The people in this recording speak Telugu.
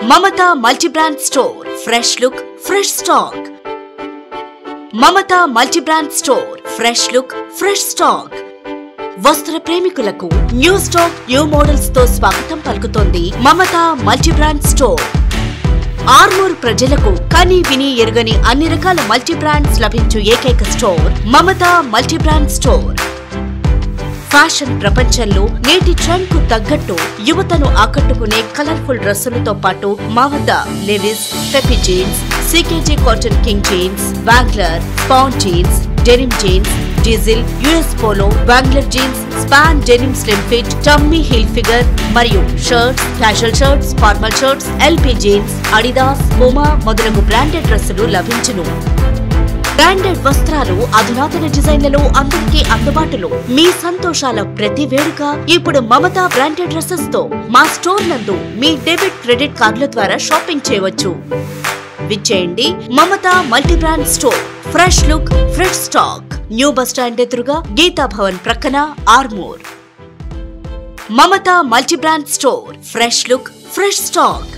మమత multi brand store fresh look fresh stock Mamata multi brand store fresh look fresh stock వస్త్ర ప్రేమికులకు న్యూ స్టాక్ న్యూ మోడల్స్ తో స్వాగతం పలుకుతోంది Mamata multi brand store Armoor ప్రజలకు కని విని ఎరుగని అన్ని రకాల మల్టీ బ్రాండ్స్ లభించు ఏకైక store Mamata multi brand store fashion ప్రపంచంలో నేటి ట్రెండ్ కు తగ్గట్టు యువతను ఆకట్టుకునే కలర్ఫుల్ డ్రెస్సులతో పాటు మా వద్ద Levi's Pepe jeans CKG Cotton King jeans Wrangler Span jeans denim jeans Diesel US Polo Wrangler jeans Span denim slim fit Tommy Hilfiger మరియు shirts casual shirts formal shirts LP jeans Adidas Puma మొదలగు బ్రాండెడ్ డ్రెస్సులు లభించును బ్రాండెడ్ వస్త్రాలు అధునాతన డిజైన్లలో అందరికీ అందుబాటులో మీ సంతోషాల ప్రతి వేడుక ఇప్పుడు మమతా బ్రాండెడ్ డ్రెస్సెస్ తో మా స్టోర్ నందు మీ డెబిట్ క్రెడిట్ కార్డుల ద్వారా షాపింగ్ చేయవచ్చు విచ్చేయండి Mamata multi brand store fresh look fresh stock new bus stand ఎదురుగా గీతా భవన్ ప్రక్కన Armoor Mamata multi brand store fresh look fresh stock